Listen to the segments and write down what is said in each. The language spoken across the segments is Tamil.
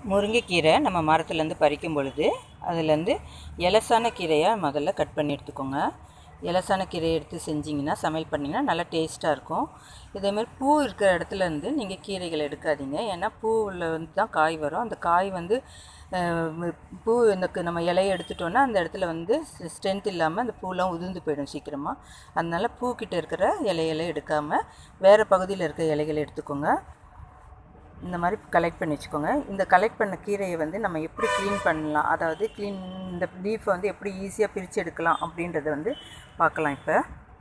முருங்கைக்கீரை நம்ம மரத்துலேருந்து பறிக்கும் பொழுது அதுலேருந்து எலசான கீரையாக முதல்ல கட் பண்ணி எடுத்துக்கோங்க எலசான கீரையை எடுத்து செஞ்சிங்கன்னா சமையல் பண்ணிங்கன்னா நல்லா டேஸ்ட்டாக இருக்கும் இதேமாதிரி பூ இருக்கிற இடத்துல இருந்து நீங்கள் கீரைகள் எடுக்காதீங்க ஏன்னா பூவில் வந்து தான் காய் வரும் அந்த காய் வந்து அஹ், பூ இந்த க- நம்ம இலையை எடுத்துட்டோன்னா அந்த இடத்துல வந்து ஸ்ட்ரென்த் இல்லாமல் அந்த பூலாம் உதிர்ந்து போயிடும் சீக்கிரமாக அதனால பூக்கிட்ட இருக்கிற இலைகளை எடுக்காமல் வேறு பகுதியில் இருக்க இலைகளை எடுத்துக்கோங்க இந்த மாதிரி கலெக்ட் பண்ணி வச்சுக்கோங்க இந்த கலெக்ட் பண்ண கீரையை வந்து நம்ம எப்படி க்ளீன் பண்ணலாம் அதாவது க்ளீன் இந்த லீஃபை வந்து எப்படி ஈஸியாக பிரித்து எடுக்கலாம் அப்படின்றத வந்து பார்க்கலாம் இப்போ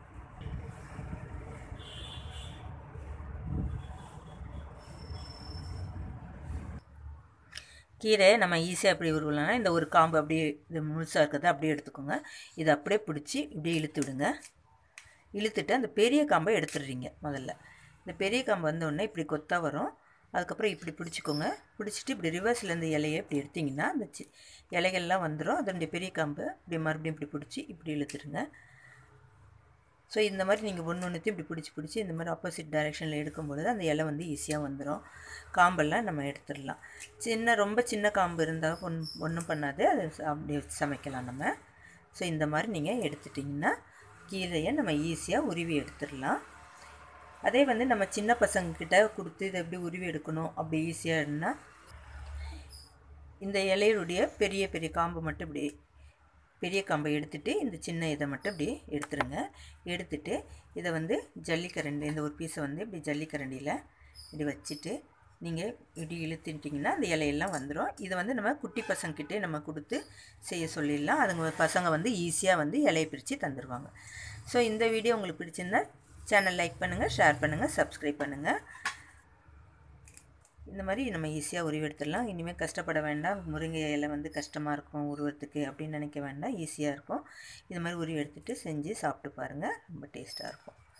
கீரையை நம்ம ஈஸியாக எப்படி உருவலாம்னா இந்த ஒரு காம்பு அப்படியே இது முழுசாக இருக்கிறத அப்படியே எடுத்துக்கோங்க இதை அப்படியே பிடிச்சி இப்படியே இழுத்து விடுங்க இழுத்துட்டு அந்த பெரிய காம்பை எடுத்துடுறீங்க முதல்ல இந்த பெரிய காம்பு வந்த உடனே இப்படி கொத்தா வரும் அதுக்கப்புறம் இப்படி பிடிச்சிக்கோங்க பிடிச்சிட்டு இப்படி ரிவர்ஸில் இந்த இலையை இப்படி எடுத்திங்கன்னா அந்த சி இலைகள்லாம் வந்துடும் அதனுடைய பெரிய காம்பு இப்படி மறுபடியும் இப்படி பிடிச்சி இப்படி இழுத்துருங்க ஸோ இந்த மாதிரி நீங்கள் ஒன்று ஒன்றுத்தையும் இப்படி பிடிச்சி பிடிச்சி இந்த மாதிரி ஆப்போசிட் டைரெக்ஷனில் எடுக்கும்பொழுது அந்த இலை வந்து ஈஸியாக வந்துடும் காம்பெல்லாம் நம்ம எடுத்துடலாம் சின்ன ரொம்ப சின்ன காம்பு இருந்தால் ஒன் ஒன்றும் பண்ணாது அது ச- அப்படியே வச்சு சமைக்கலாம் நம்ம ஸோ இந்த மாதிரி நீங்கள் எடுத்துட்டிங்கன்னா கீரையை நம்ம ஈஸியாக உருவி எடுத்துடலாம் அதே வந்து நம்ம சின்ன பசங்கக்கிட்ட கொடுத்து இதை எப்படி உருவி எடுக்கணும் அப்படி ஈஸியாக இருந்தால் இந்த இலையுடைய பெரிய பெரிய காம்பு மட்டும் இப்படி பெரிய காம்பை எடுத்துட்டு இந்த சின்ன இதை மட்டும் இப்படி எடுத்துருங்க எடுத்துட்டு இதை வந்து ஜல்லிக்கரண்டி இந்த ஒரு பீஸை வந்து இப்படி ஜல்லிக்கரண்டியில் இப்படி வச்சுட்டு நீங்கள் இப்படி இழுத்துட்டிங்கன்னா அந்த இலையெல்லாம் வந்துடும் இதை வந்து நம்ம குட்டி பசங்கக்கிட்டே நம்ம கொடுத்து செய்ய சொல்லிடலாம் அதுங்க பசங்க வந்து ஈஸியாக வந்து இலையை பிரித்து தந்துடுவாங்க ஸோ இந்த வீடியோ உங்களுக்கு பிடிச்சிருந்தா சேனல் லைக் பண்ணுங்கள் ஷேர் பண்ணுங்கள் சப்ஸ்கிரைப் பண்ணுங்கள் இந்த மாதிரி நம்ம ஈஸியாக உருவி எடுத்துடலாம் இனிமேல் கஷ்டப்பட வேண்டாம் முருங்கை இலை வந்து கஷ்டமாக இருக்கும் உருவத்துக்கு அப்படின்னு நினைக்க வேண்டாம் ஈஸியாக இருக்கும் இது மாதிரி உருவி எடுத்துகிட்டு செஞ்சு சாப்பிட்டு பாருங்கள் ரொம்ப டேஸ்ட்டாக இருக்கும்